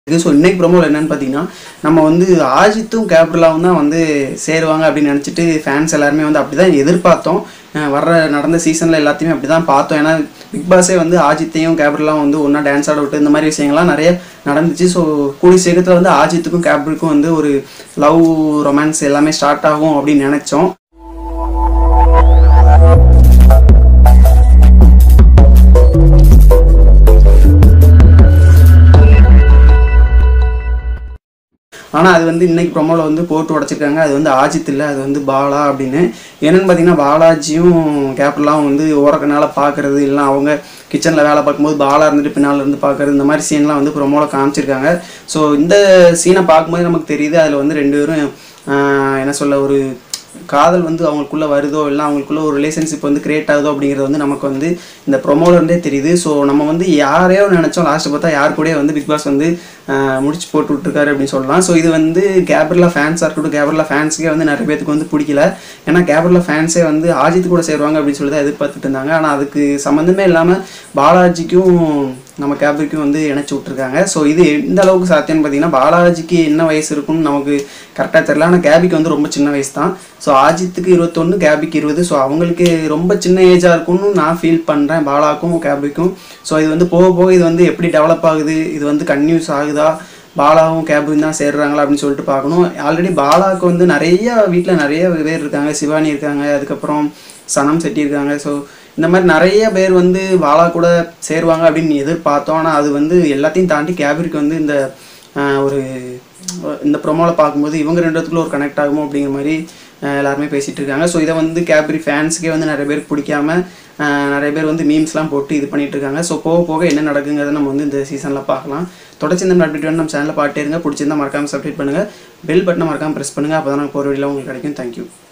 so இன்னைக்கு ப்ரோமோவில் என்னன்னு பார்த்தீங்கன்னா நம்ம வந்து ஆஜித்தும் கேப்ரலாவும் தான் வந்து சேருவாங்க அப்படின்னு நினச்சிட்டு ஃபேன்ஸ் எல்லாருமே வந்து அப்படி தான் எதிர்பார்த்தோம் அஹ் வர்ற நடந்த சீசனில் எல்லாத்தையுமே அப்படி தான் பார்த்தோம் ஏன்னா பிக் பாஸே வந்து ஆஜித்தையும் கேப்ரலாம் வந்து ஒன்றா டான்ஸ் ஆட விட்டு இந்த மாதிரி விஷயங்கள்லாம் நிறைய நடந்துச்சு ஸோ கூடிய சீக்கிரத்தில் வந்து ஆஜித்துக்கும் கேப்ருக்கும் வந்து ஒரு லவ் ரொமான்ஸ் எல்லாமே ஸ்டார்ட் ஆகும் அப்படின்னு நினச்சோம் ஆனால் அது வந்து இன்னைக்கு ப்ரொமோவில் வந்து போட்டு உடச்சிருக்காங்க அது வந்து ஆஜித் இல்லை அது வந்து பாலா அப்படின்னு என்னன்னு பார்த்தீங்கன்னா பாலாஜியும் கேப்டலாம் வந்து ஓரக்கனால பார்க்கறது இல்லை அவங்க கிச்சனில் வேலை பார்க்கும்போது பாலா இருந்துட்டு பின்னால் இருந்து பார்க்கறது இந்த மாதிரி சீன்லாம் வந்து ப்ரொமோவில் காமிச்சிருக்காங்க ஸோ இந்த சீனை பார்க்கும்போது நமக்கு தெரியுது அதில் வந்து ரெண்டு பேரும் ஆஹ், என்ன சொல்ல ஒரு காதல் வந்து அவங்களுக்குள்ள வருதோ இல்லை அவங்களுக்குள்ள ஒரு ரிலேஷன்ஷிப் வந்து கிரியேட் ஆகுதோ அப்படிங்கிறது வந்து நமக்கு வந்து இந்த ப்ரொமோல இருந்தே தெரியுது ஸோ நம்ம வந்து யாரையோ நினைச்சோம் லாஸ்ட் பார்த்தா யார் கூடயே வந்து பிக் பாஸ் வந்து ஆஹ், முடிச்சு போட்டு விட்டுருக்காரு அப்படின்னு சொல்லலாம் ஸோ இது வந்து கேப்ரலா ஃபேன்ஸாக இருக்கட்டும் கேப்ரலா ஃபேன்ஸுக்கே வந்து நிறைய பேத்துக்கு வந்து பிடிக்கல ஏன்னா கேப்ரலா ஃபேன்ஸே வந்து ஆஜித் கூட சேருவாங்க அப்படின்னு சொல்லி தான் எதிர்பார்த்துட்டு இருந்தாங்க ஆனால் அதுக்கு சம்மந்தமே இல்லாமல் பாலாஜிக்கும் நம்ம கேபருக்கும் வந்து இணைச்சி விட்ருக்காங்க ஸோ இது எந்த அளவுக்கு சாத்தியம்னு பார்த்தீங்கன்னா பாலாஜிக்கு என்ன வயசு இருக்குன்னு நமக்கு கரெக்டாக தெரியல ஆனால் கேபிக்கு வந்து ரொம்ப சின்ன வயசு தான் ஸோ ஆஜித்துக்கு இருபத்தொன்று கேபிக்கு இருபது ஸோ அவங்களுக்கு ரொம்ப சின்ன ஏஜாக இருக்கும்னு நான் ஃபீல் பண்ணுறேன் பாலாக்கும் கேபிக்கும் ஸோ இது வந்து போக போக இது வந்து எப்படி டெவலப் ஆகுது இது வந்து கன்யூஸ் ஆகுதா பாலாவும் கேபும் தான் சேர்றாங்களா அப்படின்னு சொல்லிட்டு பார்க்கணும் ஆல்ரெடி பாலாவுக்கு வந்து நிறைய வீட்டில் நிறைய பேர் இருக்காங்க சிவானி இருக்காங்க அதுக்கப்புறம் சனம் செட்டி இருக்காங்க ஸோ இந்த மாதிரி நிறைய பேர் வந்து பாலா கூட சேருவாங்க அப்படின்னு எதிர்பார்த்தோம் ஆனால் அது வந்து எல்லாத்தையும் தாண்டி கேபிற்கு வந்து இந்த ஆஹ், ஒரு இந்த ப்ரொமோவில் பார்க்கும்போது இவங்க ரெண்டு இடத்துக்குள்ள ஒரு கனெக்ட் ஆகுமோ அப்படிங்கிற மாதிரி ஆஹ், எல்லாருமே பேசிகிட்டு இருக்காங்க ஸோ இதை வந்து கேப்ரி ஃபேன்ஸுக்கே வந்து நிறைய பேருக்கு பிடிக்காம ஆஹ், நிறைய பேர் வந்து மீம்ஸ்லாம் போட்டு இது பண்ணிட்டு இருக்காங்க ஸோ போக போக என்ன நடக்குங்கிறத நம்ம வந்து இந்த சீசனில் பார்க்கலாம் தொடர்ச்சி இந்த அப்டேட் வேணும் நம்ம சேனலில் பாட்டே இருங்க பிடிச்சிருந்தா மறக்காமல் சப்ஸ்கிரைப் பண்ணுங்கள் பெல் பட்டனை மறக்காமல் ப்ரெஸ் பண்ணுங்கள் அப்போ தான் நாங்கள் போகிற வீடியோ உங்களுக்கு கிடைக்கும் தேங்க்யூ